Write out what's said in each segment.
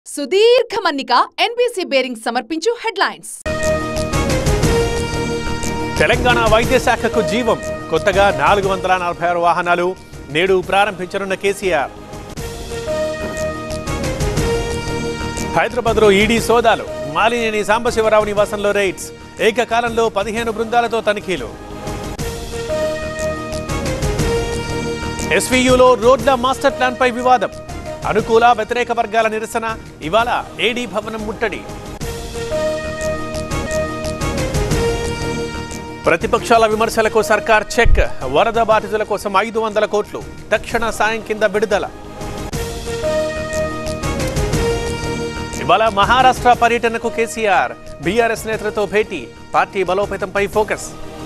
సుదీర్ఘ మన్నిక NBC bearing సమర్పించు హెడ్లైన్స్ తెలంగాణ వైద్య శాఖకు జీవం కొత్తగా నాలుగు వందల నలభై ఆరు వాహనాలు నేడు ప్రారంభించనున్న కేసీఆర్ హైదరాబాద్లో ఈడీ సోదాలు మాలినేని సాంబశివరావు నివాసంలో రైడ్స్ ఏకకాలంలో పదిహేను బృందాలతో తనిఖీలు ఎస్వీయూలో రోడ్ల మాస్టర్ ప్లాన్పై వివాదం అనుకూల వ్యతిరేక వర్గాల నిరసన ఇవాళ ఏడీ భవనం ముట్టడి ప్రతిపక్షాల విమర్శలకు సర్కార్ చెక్ వరద బాధితుల కోసం ఐదు వందల కోట్లు తక్షణ సాయం కింద విడుదల ఇవాళ మహారాష్ట్ర పర్యటనకు కేసీఆర్ బీఆర్ఎస్ నేతలతో భేటీ పార్టీ బలోపేతంపై ఫోకస్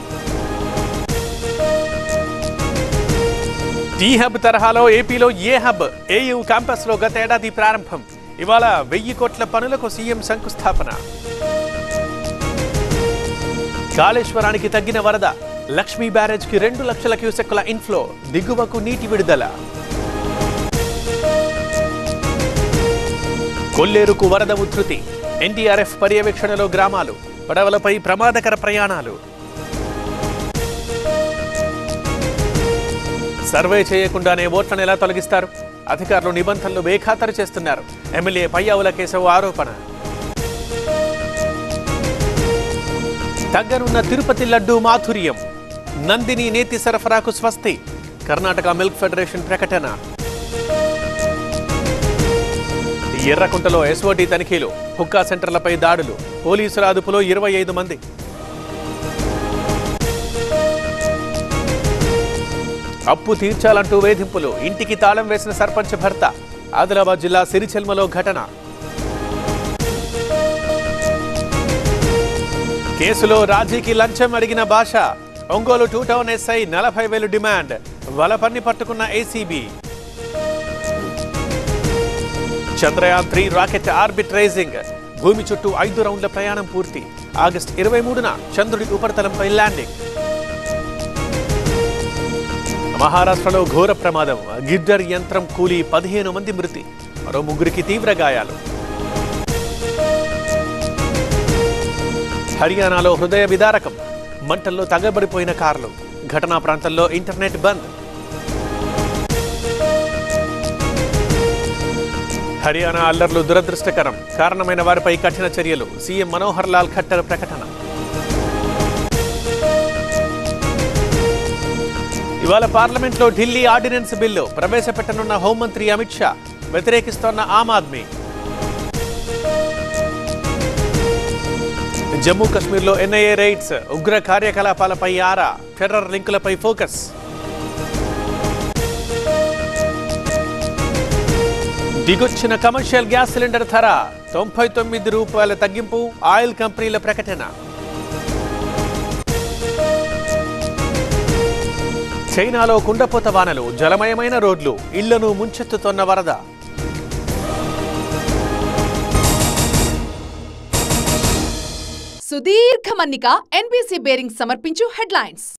టీ హబ్ తరహాలో ఏపీలో ఏ హబ్ ఏయూ క్యాంపస్లో గతేడాది ప్రారంభం ఇవాళ వెయ్యి కోట్ల పనులకు సీఎం శంకుస్థాపన కాళేశ్వరానికి తగ్గిన వరద లక్ష్మీ బ్యారేజ్కి రెండు లక్షల క్యూసెక్కుల ఇన్ఫ్లో దిగువకు నీటి విడుదల కొల్లేరుకు వరద ఉధృతి ఎన్డీఆర్ఎఫ్ పర్యవేక్షణలో గ్రామాలు పడవలపై ప్రమాదకర ప్రయాణాలు సర్వే చేయకుండానే ఓట్లను ఎలా తొలగిస్తారు అధికారులు నిబంధనలు బేఖాతరు చేస్తున్నారు ఎమ్మెల్యే పయ్యావుల కేశవ్ ఆరోపణ తగ్గనున్న తిరుపతి లడ్డూ మాధుర్యం నందిని నేతి సరఫరాకు స్వస్తి కర్ణాటక మిల్క్ ఫెడరేషన్ ప్రకటన ఎర్రకుంటలో ఎస్ఓటీ తనిఖీలు హుక్కా సెంటర్లపై దాడులు పోలీసుల అదుపులో ఇరవై ఐదు మంది అప్పు తీర్చాలంటూ వేధింపులు ఇంటికి తాళం వేసిన సర్పంచ్ భర్త ఆదిలాబాద్ జిల్లా సిరిచెల్మలో ఘటన కేసులో రాజీకి లంచం అడిగిన భాష ఒంగోలు టూ టౌన్ ఎస్ఐ నలభై వేలు డిమాండ్ వలపన్ని పట్టుకున్న ACB Chandrayaan three rocket orbit rising భూమి చుట్టూ ఐదు రౌండ్ల ప్రయాణం పూర్తి ఆగస్టు ఇరవై మూడున చంద్రుడి ఉపరితలంపై ల్యాండింగ్ మహారాష్ట్రలో ఘోర ప్రమాదం గిడ్డర్ యంత్రం కూలి పదిహేను మంది మృతి మరో ముగ్గురికి తీవ్ర గాయాలు హర్యానాలో హృదయ విదారకం మంటల్లో తగబడిపోయిన కార్లు ఘటనా ప్రాంతంలో ఇంటర్నెట్ బంద్ హర్యానా అల్లర్లు దురదృష్టకరం కారణమైన వారిపై కఠిన చర్యలు సీఎం మనోహర్ లాల్ ఖట్టర్ ప్రకటన ఇవాళ పార్లమెంట్లో ఢిల్లీ ఆర్డినెన్స్ బిల్లు ప్రవేశపెట్టనున్న హోంమంత్రి అమిత్ షా వ్యతిరేకిస్తోన్న ఆమ్ ఆద్మీ జమ్మూ కశ్మీర్లో ఎన్ఐఏ రైడ్స్ ఉగ్ర కార్యకలాపాలపై ఆరా టెర్రర్ లింకులపై ఫోకస్ దిగొచ్చిన కమర్షియల్ గ్యాస్ సిలిండర్ ధర తొంభై తొమ్మిది రూపాయల తగ్గింపు ఆయిల్ కంపెనీల ప్రకటన చైనాలో కుండపోత వానలు జలమయమైన రోడ్లు ఇళ్లను ముంచెత్తుతోన్న వరద సుదీర్ఘ మన్నిక ఎన్బీసీ బేరింగ్ సమర్పించు హెడ్లైన్స్